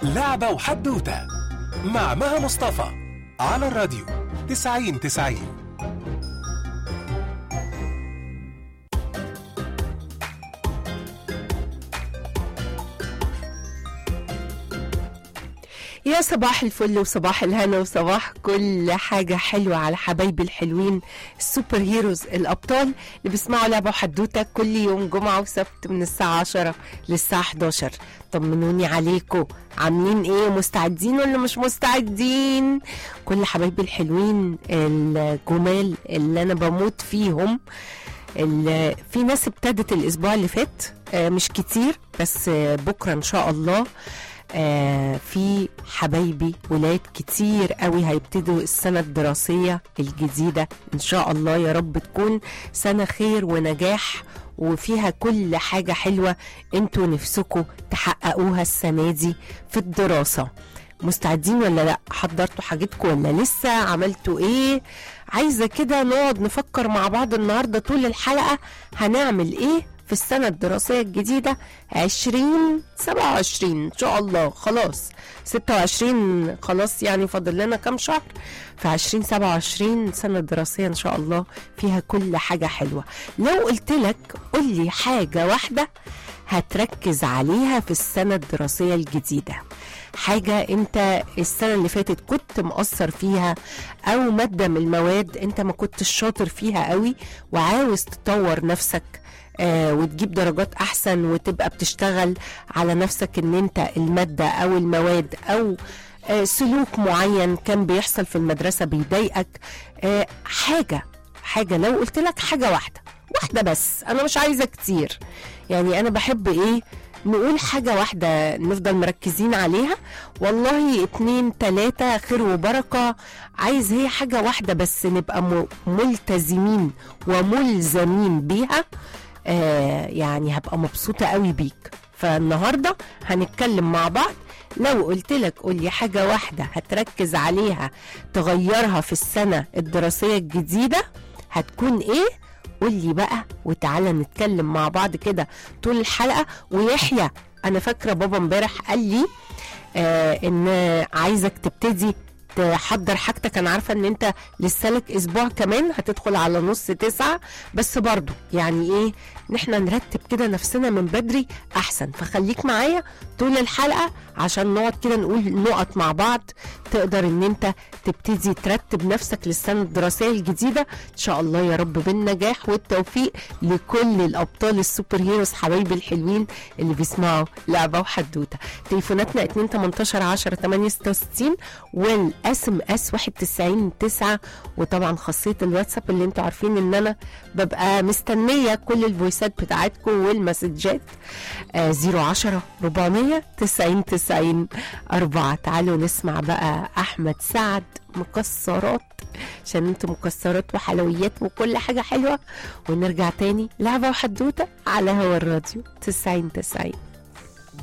لعبة وحدوتة مع مها مصطفى على الراديو 90 90 يا صباح الفل وصباح الهنا وصباح كل حاجة حلوة على حبايبي الحلوين السوبر هيروز الأبطال اللي بيسمعوا لعبة وحدوتة كل يوم جمعة وسبت من الساعة 10 للساعة 11 طمنوني عليكم عاملين ايه مستعدين ولا مش مستعدين كل حبايبي الحلوين الجمال اللي انا بموت فيهم ال- في ناس ابتدت الاسبوع اللي فات آه، مش كتير بس آه، بكره ان شاء الله آه، في حبايبي ولاد كتير قوي هيبتدوا السنة الدراسية الجديدة إن شاء الله يا رب تكون سنة خير ونجاح وفيها كل حاجة حلوة انتوا نفسكم تحققوها السنة دي في الدراسة مستعدين ولا لا حضرتوا حاجتكم ولا لسه عملتوا ايه عايزة كده نقعد نفكر مع بعض النهاردة طول الحلقة هنعمل ايه في السنة الدراسية الجديدة 2027 إن شاء الله خلاص 26 خلاص يعني فاضل لنا كام شهر في 2027 سنة دراسية إن شاء الله فيها كل حاجة حلوة لو قلت لك قول لي حاجة واحدة هتركز عليها في السنة الدراسية الجديدة حاجة انت السنة اللي فاتت كنت مقصر فيها او مادة من المواد انت ما كنتش شاطر فيها قوي وعاوز تطور نفسك آه وتجيب درجات احسن وتبقى بتشتغل على نفسك ان انت المادة او المواد او آه سلوك معين كان بيحصل في المدرسة بيضايقك آه حاجة حاجة لو قلت لك حاجة واحدة واحدة بس أنا مش عايزة كتير يعني أنا بحب إيه نقول حاجة واحدة نفضل مركزين عليها والله اتنين تلاتة خير وبركة عايز هي حاجة واحدة بس نبقى م- ملتزمين وملزمين بيها آه يعني هبقى مبسوطة قوي بيك فالنهاردة هنتكلم مع بعض لو قلت لك قول لي حاجة واحدة هتركز عليها تغيرها في السنة الدراسية الجديدة هتكون ايه قول لي بقى وتعالى نتكلم مع بعض كده طول الحلقة ويحيى انا فاكرة بابا امبارح قال لي آه ان عايزك تبتدي تحضر حاجتك انا عارفه ان انت لسه لك اسبوع كمان هتدخل على نص تسعة بس برضو يعني ايه ان احنا نرتب كده نفسنا من بدري احسن فخليك معايا طول الحلقه عشان نقعد كده نقول نقط مع بعض تقدر ان انت تبتدي ترتب نفسك للسنه الدراسيه الجديده ان شاء الله يا رب بالنجاح والتوفيق لكل الابطال السوبر هيروز حبايبي الحلوين اللي بيسمعوا لعبه وحدوته تليفوناتنا 2 18 10 8 66 والاس ام اس 91 9 وطبعا خاصيه الواتساب اللي انتوا عارفين ان انا ببقى مستنيه كل الفويسات بتاعتكم والمسجات آه 010 400 90 90 4 تعالوا نسمع بقى احمد سعد مكسرات عشان انتوا مكسرات وحلويات وكل حاجه حلوه ونرجع تاني لعبه وحدوته على هوا الراديو 90 90